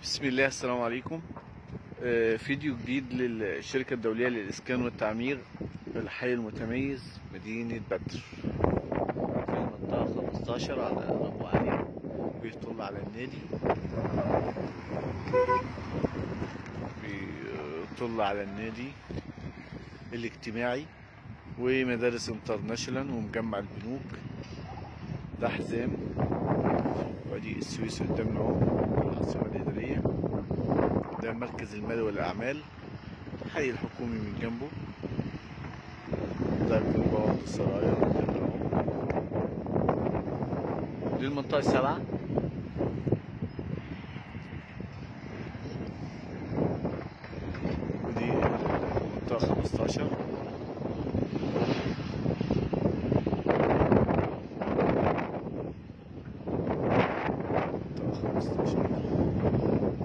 بسم الله السلام عليكم آه، فيديو جديد للشركة الدولية للإسكان والتعمير الحي المتميز مدينة بدر في المنطقة 15 على أبو علي بيطل على النادي بيطل على النادي الاجتماعي ومدارس انترناشونال ومجمع البنوك ده حزام وادي السويس قدامنا اهو العاصمة الإدارية ده مركز المال والأعمال الحي الحكومي من جنبه ده البوابة السرايا قدامنا اهو دي المنطقة السابعة ودي المنطقة 15 منطقة 15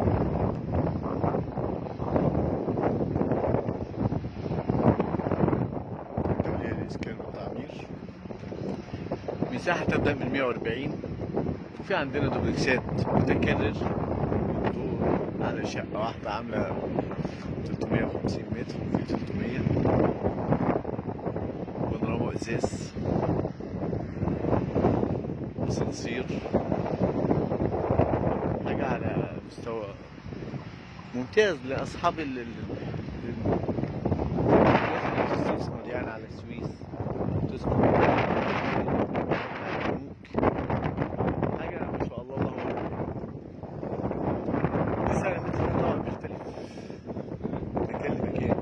الدولية للإسكان والتعمير مساحة تبدأ من 140 وفي عندنا دوبلكسات متكرر دور على شقة واحدة عاملة 350 متر وفي 300 بانوراما إزاز أسانسير حاجة على مستوى ممتاز لأصحاب ال ال- ال- الناس اللي بتستثمر يعني على السويس تسكن حاجة ما شاء الله الله أكبر بس سعر المتر طبعا بيختلف مكان لمكان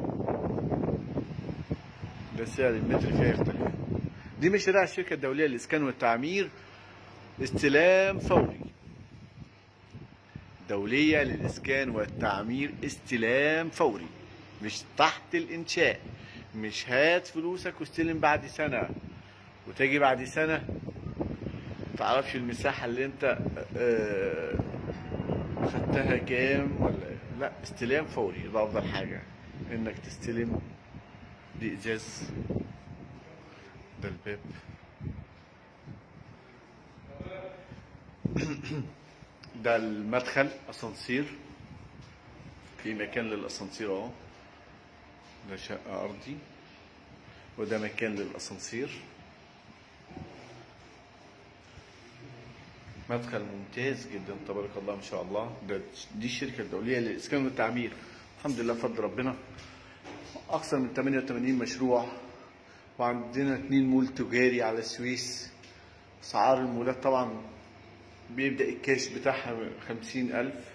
ده سعر المتر فيها يختلف دي مشاريع الشركة الدولية للإسكان والتعمير استلام فوري دولية للإسكان والتعمير استلام فوري مش تحت الإنشاء مش هات فلوسك واستلم بعد سنة وتجي بعد سنة متعرفش المساحة اللي انت آه، خدتها كام ولا لا استلام فوري ده أفضل حاجة إنك تستلم دي إزاز ده الباب ده المدخل اسانسير في مكان للاسانسير اهو ده شقة ارضي وده مكان للاسانسير مدخل ممتاز جدا تبارك الله ما شاء الله ده دي الشركة الدولية للإسكان والتعمير الحمد لله بفضل ربنا أكثر من 88 مشروع وعندنا اتنين مول تجاري على السويس أسعار المولات طبعا بيبدأ الكاش بتاعها خمسين ألف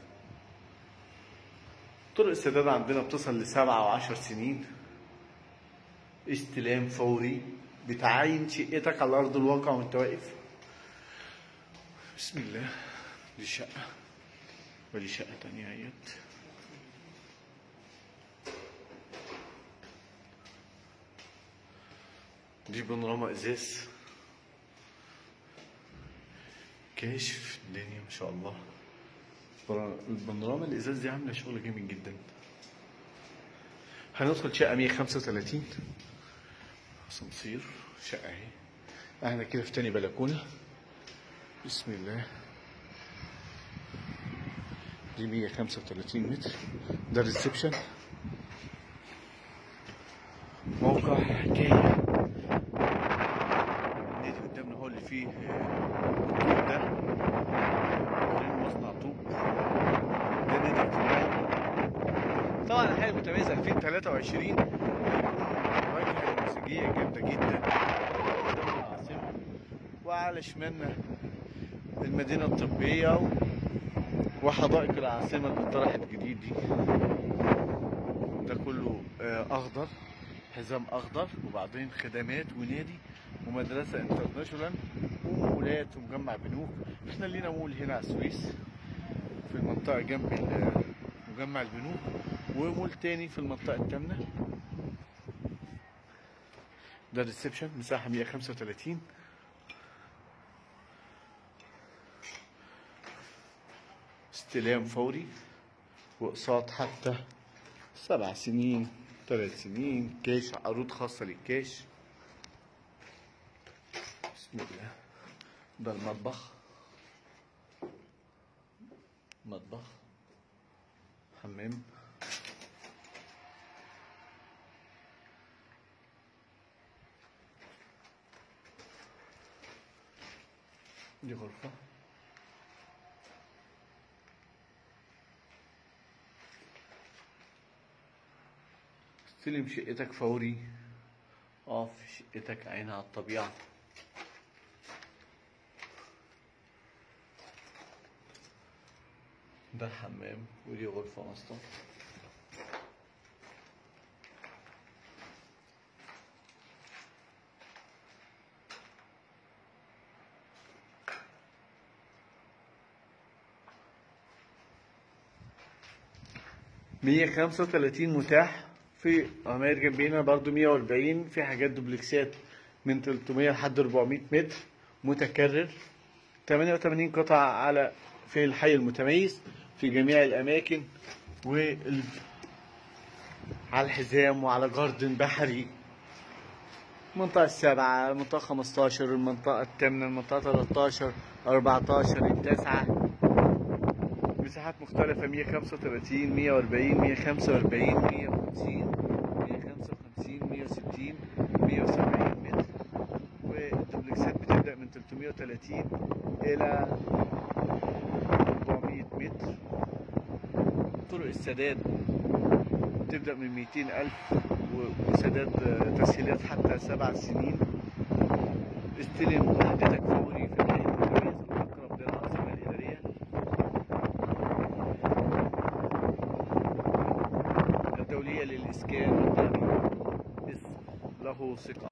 طرق السداد عندنا بتصل لسبعة وعشر سنين استلام فوري بتعاين شقتك على أرض الواقع وأنت واقف بسم الله دي شقة ودي شقة تانية اهيت دي بانوراما ازاز كاشف الدنيا ما شاء الله برا- البانوراما الازاز دي عامله شغل جامد جدا هندخل شقه 135 اسانسير شقه اهي احنا كده في تاني بلكونه بسم الله دي 135 متر ده الريسبشن موقع حكايه النادي قدامنا هو اللي فيه الطوب ده حوالين مصنع طوب ده نادي اجتماعي طبعا الحياة المتميزة 2023 هيكون واجهة موسيقية جامدة جدا قدام العاصمة وعلى شمالنا المدينة الطبية و- وحدائق العاصمة اللي اتطرحت جديد دي ده كله آه، أخضر حزام أخضر وبعدين خدمات ونادي ومدرسة انترناشونال ومولات ومجمع بنوك احنا لينا مول هنا على السويس في المنطقة جنب ال- مجمع البنوك ومول تاني في المنطقة التامنة ده الريسبشن مساحة 135 استلام فوري واقساط حتى سبع سنين ثلاث سنين كاش عروض خاصة للكاش بسم الله ده المطبخ مطبخ حمام دي غرفة استلم شقتك فوري اقف في شقتك عينها على الطبيعة ده الحمام ودي غرفة أصلا مية خمسة وتلاتين متاح في عماير جنبينا برضو مية وأربعين في حاجات دوبلكسات من تلتمية لحد أربعمية متر متكرر تمانية وتمانين قطعة على في الحي المتميز في جميع الأماكن وال على الحزام وعلى جاردن بحري المنطقة السابعة المنطقة خمستاشر المنطقة الثامنة المنطقة تلاتاشر أربعتاشر التاسعة مساحات مختلفة مية خمسة وتلاتين مية وأربعين مية خمسة وأربعين مية وخمسين مية خمسة وخمسين مية وستين مية وسبعين متر والدوبلكسات بتبدأ من تلتمية وتلاتين إلى أربعمية متر طرق السداد تبدأ من ميتين ألف و- وسداد آه، تسهيلات حتى سبع سنين استلم وحدتك فوري في الحي المتميز الأقرب للعاصمة الإدارية الدولية للإسكان والتعمير اسم له ثقة